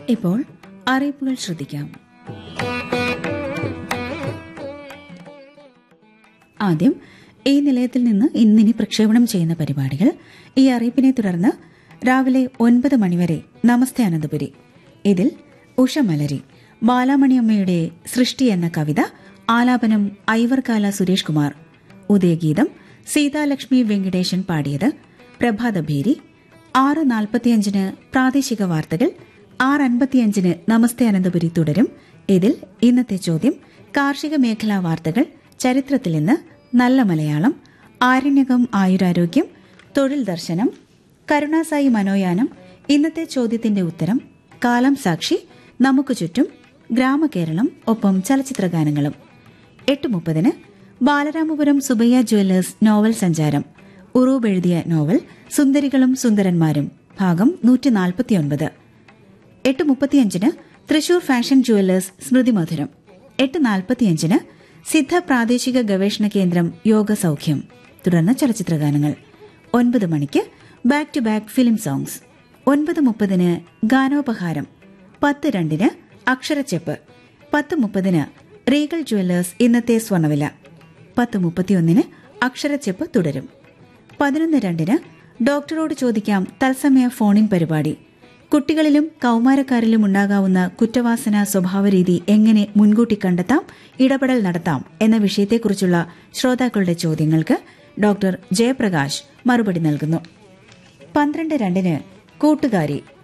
ഇപ്പോൾ അറിയിപ്പുകൾ ശ്രദ്ധിക്കാം ആദ്യം ഈ നിലയത്തിൽ നിന്ന് ഇന്നിനി പ്രക്ഷേപണം ചെയ്യുന്ന പരിപാടികൾ ഈ അറിയിപ്പിനെ തുടർന്ന് രാവിലെ ഒൻപത് മണിവരെ നമസ്തേ അനന്തപുരി ഇതിൽ ഉഷമലരി ബാലാമണിയമ്മയുടെ സൃഷ്ടി എന്ന കവിത ആലാപനം ഐവർകാല സുരേഷ് കുമാർ ഉദയഗീതം സീതാലക്ഷ്മി വെങ്കിടേശൻ പാടിയത് പ്രഭാതഭേരി ആറ് നാൽപ്പത്തിയഞ്ചിന് പ്രാദേശിക വാർത്തകൾ ആറ് അൻപത്തിയഞ്ചിന് നമസ്തേ അനന്തപുരി തുടരും ഇതിൽ ഇന്നത്തെ ചോദ്യം കാർഷിക മേഖലാ വാർത്തകൾ ചരിത്രത്തിൽ ഇന്ന് നല്ല മലയാളം ആരണ്യകം ആയുരാരോഗ്യം തൊഴിൽ ദർശനം കരുണാസായി മനോയാനം ഇന്നത്തെ ചോദ്യത്തിന്റെ ഉത്തരം കാലം സാക്ഷി നമുക്ക് ചുറ്റും ഗ്രാമകേരളം ഒപ്പം ചലച്ചിത്രഗാനങ്ങളും എട്ട് മുപ്പതിന് ബാലരാമപുരം സുബയ്യ ജ്വല്ലേഴ്സ് നോവൽ സഞ്ചാരം ഉറൂബ് എഴുതിയ നോവൽ സുന്ദരികളും സുന്ദരന്മാരും ഭാഗം നൂറ്റി നാൽപ്പത്തിയൊൻപത് എട്ട് മുപ്പത്തിയഞ്ചിന് തൃശൂർ ഫാഷൻ ജുവല്ലേഴ്സ് സ്മൃതി മധുരം എട്ട് നാൽപ്പത്തിയഞ്ചിന് സിദ്ധ പ്രാദേശിക ഗവേഷണ കേന്ദ്രം യോഗ സൗഖ്യം തുടർന്ന് ചലച്ചിത്രഗാനങ്ങൾ ഒൻപത് മണിക്ക് back to back film songs ഒൻപത് മുപ്പതിന് ഗാനോപഹാരം പത്ത് രണ്ടിന് അക്ഷരച്ചെപ്പ് പത്ത് മുപ്പതിന് റീഗൽ ജുവല്ലേഴ്സ് ഇന്നത്തെ സ്വർണ്ണവില പത്ത് മുപ്പത്തിയൊന്നിന് അക്ഷരച്ചെപ്പ് തുടരും പതിനൊന്ന് രണ്ടിന് ഡോക്ടറോട് ചോദിക്കാം തത്സമയ ഫോണിൻ പരിപാടി കുട്ടികളിലും കൌമാരക്കാരിലും ഉണ്ടാകാവുന്ന കുറ്റവാസന സ്വഭാവരീതി എങ്ങനെ മുൻകൂട്ടി കണ്ടെത്താം ഇടപെടൽ നടത്താം എന്ന വിഷയത്തെക്കുറിച്ചുള്ള ശ്രോതാക്കളുടെ ചോദ്യങ്ങൾക്ക് ഡോക്ടർ ജയപ്രകാശ് മറുപടി നൽകുന്നു പന്ത്രണ്ട് രണ്ടിന് കൂട്ടുകാരി